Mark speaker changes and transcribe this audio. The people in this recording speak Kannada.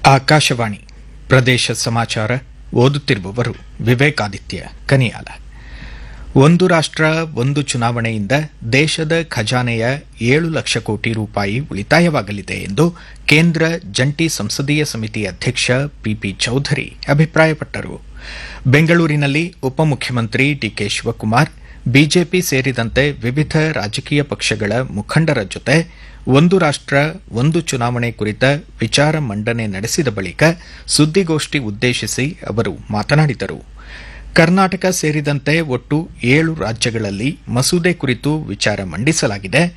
Speaker 1: ಆಕಾಶವಾಣಿ ಪ್ರದೇಶ ಸಮಾಚಾರ ಓದುತ್ತಿರುವವರು ವಿವೇಕಾದಿತ್ಯ ಕನಿಯಾಲ ಒಂದು ರಾಷ್ಟ್ರ ಒಂದು ಚುನಾವಣೆಯಿಂದ ದೇಶದ ಖಜಾನೆಯ ಏಳು ಲಕ್ಷ ಕೋಟಿ ರೂಪಾಯಿ ಉಳಿತಾಯವಾಗಲಿದೆ ಎಂದು ಕೇಂದ್ರ ಜಂಟಿ ಸಂಸದೀಯ ಸಮಿತಿ ಅಧ್ಯಕ್ಷ ಪಿಪಿ ಚೌಧರಿ ಅಭಿಪ್ರಾಯಪಟ್ಟರು ಬೆಂಗಳೂರಿನಲ್ಲಿ ಉಪಮುಖ್ಯಮಂತ್ರಿ ಡಿಕೆ ಶಿವಕುಮಾರ್ ಬಿಜೆಪಿ ಸೇರಿದಂತೆ ವಿವಿಧ ರಾಜಕೀಯ ಪಕ್ಷಗಳ ಮುಖಂಡರ ಜೊತೆ ಒಂದು ರಾಷ್ಟ್ರ ಒಂದು ಚುನಾವಣೆ ಕುರಿತ ವಿಚಾರ ಮಂಡನೆ ನಡೆಸಿದ ಬಳಿಕ ಸುದ್ದಿಗೋಷ್ಠಿ ಉದ್ದೇಶಿಸಿ ಅವರು ಮಾತನಾಡಿದರು ಕರ್ನಾಟಕ ಸೇರಿದಂತೆ ಒಟ್ಟು ಏಳು ರಾಜ್ಯಗಳಲ್ಲಿ ಮಸೂದೆ ಕುರಿತು ವಿಚಾರ ಮಂಡಿಸಲಾಗಿದೆ